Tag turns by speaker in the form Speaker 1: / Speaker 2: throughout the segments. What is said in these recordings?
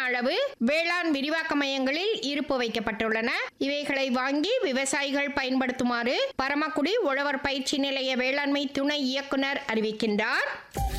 Speaker 1: அளவு வேளாண் விரிவாக்க மையங்களில் இருப்பு வைக்கப்பட்டுள்ளன இவைகளை வாங்கி விவசாயிகள் பயன்படுத்துமாறு பரமக்குடி உழவர் பயிற்சி நிலைய வேளாண்மை துணை இயக்குனர் அறிவிக்கின்றார்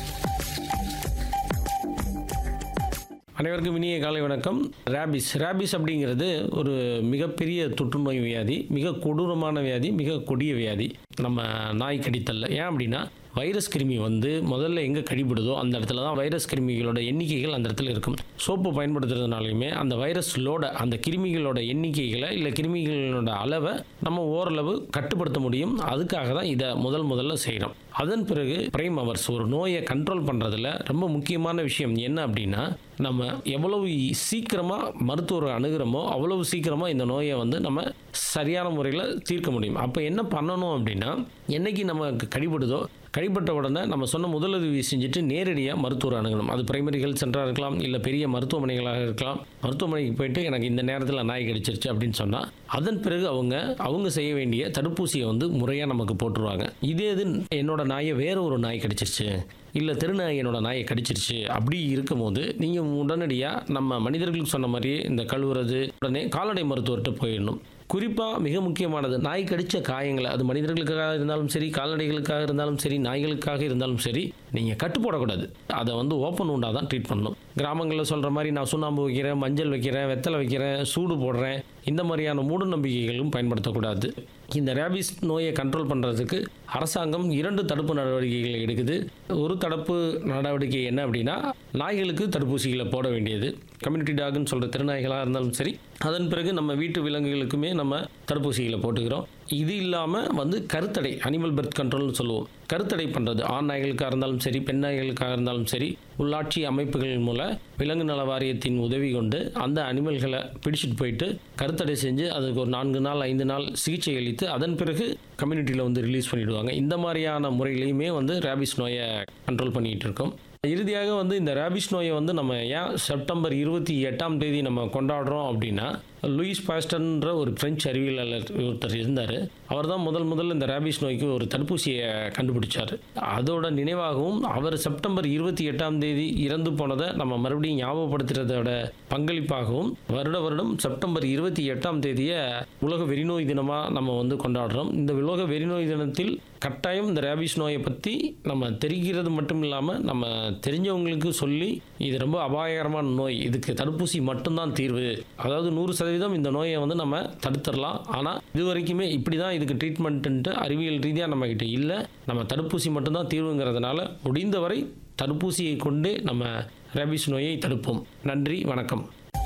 Speaker 2: அனைவருக்கும் இனிய காலை வணக்கம் ரேபிஸ் ரேபிஸ் அப்படிங்கிறது ஒரு மிகப்பெரிய தொற்றுநோய் வியாதி மிக கொடூரமான வியாதி மிக கொடிய வியாதி நம்ம நாய் கடித்தல்ல ஏன் அப்படின்னா வைரஸ் கிருமி வந்து முதல்ல எங்கே கடிபடுதோ அந்த இடத்துல தான் வைரஸ் கிருமிகளோட எண்ணிக்கைகள் அந்த இடத்துல இருக்கும் சோப்பு பயன்படுத்துறதுனாலையுமே அந்த வைரஸ் லோட அந்த கிருமிகளோட எண்ணிக்கைகளை இல்லை கிருமிகளோட அளவை நம்ம ஓரளவு கட்டுப்படுத்த முடியும் அதுக்காக தான் இதை முதல் முதல்ல செய்கிறோம் அதன் பிறகு பிரைம் அவர்ஸ் ஒரு நோயை கண்ட்ரோல் பண்ணுறதுல ரொம்ப முக்கியமான விஷயம் என்ன அப்படின்னா நம்ம எவ்வளவு சீக்கிரமாக மருத்துவரை அணுகிறோமோ அவ்வளவு சீக்கிரமாக இந்த நோயை வந்து நம்ம சரியான முறையில் தீர்க்க முடியும் அப்போ என்ன பண்ணணும் அப்படின்னா என்னைக்கு நமக்கு கடிபடுதோ கடிபட்ட உடனே நம்ம சொன்ன முதலுதவி செஞ்சுட்டு நேரடியாக மருத்துவர் அணுகணும் அது பிரைமரி ஹெல்த் சென்டராக இருக்கலாம் இல்லை பெரிய மருத்துவமனைகளாக இருக்கலாம் மருத்துவமனைக்கு போயிட்டு எனக்கு இந்த நேரத்தில் நாய் கடிச்சிருச்சு அப்படின்னு சொன்னால் அதன் பிறகு அவங்க அவங்க செய்ய வேண்டிய தடுப்பூசியை வந்து முறையாக நமக்கு போட்டுருவாங்க இதே இது என்னோட நாயை வேற ஒரு நாய் கடிச்சிருச்சு இல்லை திருநாய் என்னோட நாயை கடிச்சிருச்சு அப்படி இருக்கும்போது நீங்கள் உடனடியாக நம்ம மனிதர்களுக்கு சொன்ன மாதிரி இந்த கழுவுறது உடனே கால்நடை மருத்துவர்கிட்ட போயிடணும் குறிப்பாக மிக முக்கியமானது நாய் கடித்த காயங்களை அது மனிதர்களுக்காக இருந்தாலும் சரி கால்நடைகளுக்காக இருந்தாலும் சரி நாய்களுக்காக இருந்தாலும் சரி நீங்கள் கட்டு போடக்கூடாது அதை வந்து ஓப்பன் உண்டாக தான் ட்ரீட் பண்ணணும் கிராமங்களில் சொல்கிற மாதிரி நான் சுண்ணாம்பு வைக்கிறேன் மஞ்சள் வைக்கிறேன் வெத்தலை வைக்கிறேன் சூடு போடுறேன் இந்த மாதிரியான மூட நம்பிக்கைகளும் பயன்படுத்தக்கூடாது இந்த ரேபிஸ் நோயை கண்ட்ரோல் பண்ணுறதுக்கு அரசாங்கம் இரண்டு தடுப்பு நடவடிக்கைகளை எடுக்குது ஒரு தடுப்பு நடவடிக்கை என்ன அப்படின்னா நாய்களுக்கு தடுப்பூசிகளை போட வேண்டியது கம்யூனிட்டி டாக்னு சொல்கிற திருநாய்களாக இருந்தாலும் சரி அதன் பிறகு நம்ம வீட்டு விலங்குகளுக்குமே நம்ம தடுப்பூசிகளை போட்டுக்கிறோம் இது இல்லாமல் வந்து கருத்தடை அனிமல் பர்த் கண்ட்ரோல்னு சொல்லுவோம் கருத்தடை பண்ணுறது ஆண் நாய்களுக்காக இருந்தாலும் சரி பெண் நாய்களுக்காக இருந்தாலும் சரி உள்ளாட்சி அமைப்புகள் மூலம் விலங்கு நல வாரியத்தின் உதவி கொண்டு அந்த அனிமல்களை பிடிச்சிட்டு போயிட்டு கருத்தடை செஞ்சு அதுக்கு ஒரு நான்கு நாள் ஐந்து நாள் சிகிச்சை அளித்து அதன் பிறகு கம்யூனிட்டியில் வந்து ரிலீஸ் பண்ணிவிடுவாங்க இந்த மாதிரியான முறையிலையுமே வந்து ரேபிஸ் நோயை கண்ட்ரோல் பண்ணிகிட்டு இருக்கோம் இறுதியாக வந்து இந்த ரேபிஸ் நோயை வந்து நம்ம ஏன் செப்டம்பர் இருபத்தி எட்டாம் தேதி நம்ம கொண்டாடுறோம் அப்படின்னா லூயிஸ் பாஸ்டர்ன்ற ஒரு பிரெஞ்சு அறிவியலாளர் ஒருத்தர் இருந்தார் அவர் தான் முதல் முதல்ல இந்த ரேபிஸ் நோய்க்கு ஒரு தடுப்பூசியை கண்டுபிடிச்சார் அதோட நினைவாகவும் அவர் செப்டம்பர் இருபத்தி எட்டாம் தேதி இறந்து போனதை நம்ம மறுபடியும் ஞாபகப்படுத்துறதோட பங்களிப்பாகவும் வருட வருடம் செப்டம்பர் இருபத்தி எட்டாம் தேதியை உலக வெறிநோய் தினமாக நம்ம வந்து கொண்டாடுறோம் இந்த உலக வெறிநோய் தினத்தில் கட்டாயம் இந்த ரேபிஸ் நோயை பற்றி நம்ம தெரிகிறது மட்டும் இல்லாமல் நம்ம தெரிஞ்சவங்களுக்கு சொல்லி இது ரொம்ப அபாயகரமான நோய் இதுக்கு தடுப்பூசி மட்டும்தான் தீர்வு அதாவது நூறு சதவீதம் இந்த நோயை வந்து நம்ம தடுத்துடலாம் ஆனால் இது வரைக்குமே இப்படி தான் இதுக்கு ட்ரீட்மெண்ட்டு அறிவியல் ரீதியாக நம்மக்கிட்ட இல்லை நம்ம தடுப்பூசி மட்டும்தான் தீர்வுங்கிறதுனால முடிந்தவரை தடுப்பூசியை கொண்டு நம்ம ரேபிஸ் நோயை தடுப்போம் நன்றி வணக்கம்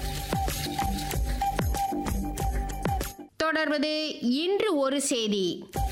Speaker 1: தொடர்வது இன்று ஒரு செய்தி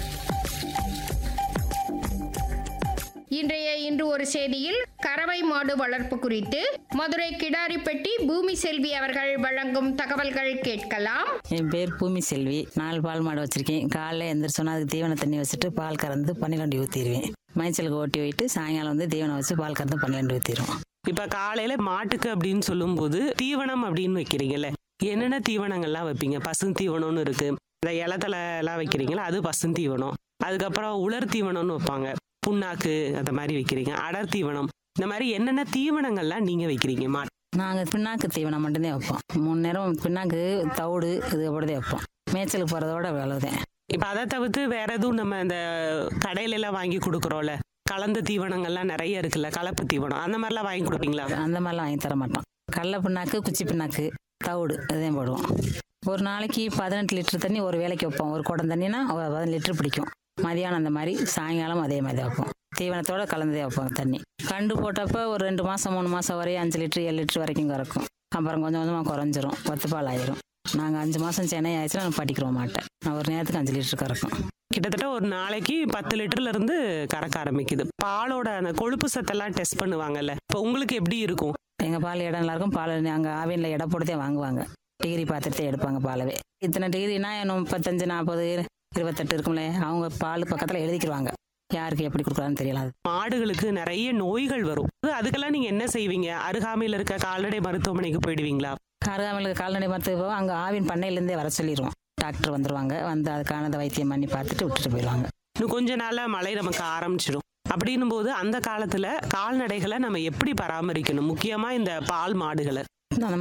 Speaker 1: இன்றைய இன்று ஒரு செய்தியில் கறவை மாடு வளர்ப்பு குறித்து மதுரை கிடாரிப்பட்டி பூமி செல்வி அவர்கள் வழங்கும் தகவல்கள் கேட்கலாம்
Speaker 3: என் பேர் பூமி செல்வி நாலு பால் மாடு வச்சிருக்கேன் காலைல எந்திரிச்சோன்னா அதுக்கு தீவன தண்ணி வச்சுட்டு பால் கறந்து பன்னிரெண்டு ஊற்றிடுவேன் மேய்ச்சலுக்கு ஓட்டி போயிட்டு சாயங்காலம் வந்து தீவனம் வச்சு பால் கறந்து பன்னிரெண்டு ஊற்றிடுவோம்
Speaker 4: இப்ப காலையில மாட்டுக்கு அப்படின்னு சொல்லும்போது தீவனம் அப்படின்னு வைக்கிறீங்கல்ல என்னென்ன தீவனங்கள்லாம் வைப்பீங்க பசும் தீவனம்னு இருக்கு இந்த இலத்தலை எல்லாம் வைக்கிறீங்களா அது பசும் தீவனம் அதுக்கப்புறம் உலர் தீவனம்னு வைப்பாங்க புண்ணாக்கு அந்த மாதிரி வைக்கிறீங்க அடர் தீவனம் இந்த மாதிரி என்னென்ன தீவனங்கள்லாம் நீங்க வைக்கிறீங்க மா
Speaker 3: நாங்கள் பின்னாக்கு தீவனம் மட்டும்தான் வைப்போம் மூணு நேரம் பின்னாக்கு தவிடு இது அப்படிதான் வைப்போம் மேய்ச்சலுக்கு போகிறதோட அவ்வளவுதான்
Speaker 4: இப்ப அதை தவிர்த்து வேற எதுவும் நம்ம இந்த கடையில எல்லாம் வாங்கி கொடுக்குறோம்ல கலந்த தீவனங்கள்லாம் நிறைய இருக்குல்ல கலப்பு தீவனம் அந்த மாதிரிலாம் வாங்கி கொடுப்பீங்களா
Speaker 3: அந்த மாதிரிலாம் வாங்கி தர மாட்டோம் கடல பின்னாக்கு குச்சி பின்னாக்கு தவிடு இதுதான் போடுவோம் ஒரு நாளைக்கு பதினெட்டு லிட்டர் தண்ணி ஒரு வேலைக்கு வைப்போம் ஒரு குடம் தண்ணினா ஒரு பதினெட்டு லிட்டர் பிடிக்கும் மதியானம் அந்த மாதிரி சாயங்காலம் அதே மாதிரி வைப்போம் தீவனத்தோட கலந்தே வைப்போம் தண்ணி கண்டு போட்டப்ப ஒரு ரெண்டு மாதம் மூணு மாதம் வரையும் அஞ்சு லிட்டர் ஏழு லிட்டர் வரைக்கும் கறக்கும் அப்புறம் கொஞ்சம் கொஞ்சமாக குறைஞ்சிரும் பத்து பால் ஆயிரும் நாங்கள் அஞ்சு மாதம் சென்னை ஆயிடுச்சுன்னா நான் படிக்கிறோம் மாட்டேன் நான் ஒரு நேரத்துக்கு அஞ்சு லிட்டர் கறக்கும்
Speaker 4: கிட்டத்தட்ட ஒரு நாளைக்கு பத்து லிட்டர்ல இருந்து கறக்க ஆரம்பிக்குது பாலோட அந்த கொழுப்பு சத்தெல்லாம் டெஸ்ட் பண்ணுவாங்கல்ல இப்போ உங்களுக்கு எப்படி இருக்கும்
Speaker 3: எங்கள் பால் இடம் நல்லா இருக்கும் பால் அங்கே ஆவினில் எடை போட்டுதே வாங்குவாங்க டிகிரி பார்த்துட்டு எடுப்பாங்க பாலவே இத்தனை டிகிரினா இன்னும் முப்பத்தஞ்சு நாற்பது இருபத்தெட்டு இருக்கும்ல அவங்க பால் பக்கத்தில் எழுதிக்கிடுவாங்க யாருக்கு எப்படி கொடுக்குறான்னு தெரியல அது
Speaker 4: மாடுகளுக்கு நிறைய நோய்கள் வரும் அதுக்கெல்லாம் நீங்க என்ன செய்வீங்க அருகாமையில் இருக்க கால்நடை மருத்துவமனைக்கு போயிடுவீங்களா
Speaker 3: அருகாமையில் கால்நடை மருத்துவ போவோம் அங்கே ஆவின் பண்ணையிலேருந்தே வர சொல்லிடுவோம் டாக்டர் வந்துருவாங்க வந்து அதுக்கான வைத்தியம் பண்ணி பார்த்துட்டு விட்டுட்டு போயிடுவாங்க
Speaker 4: இன்னும் கொஞ்ச நாள்ல மழை நமக்கு ஆரம்பிச்சிடும் அப்படின்னும் போது அந்த காலத்துல கால்நடைகளை நம்ம எப்படி பராமரிக்கணும் முக்கியமா இந்த பால் மாடுகளை
Speaker 3: அந்த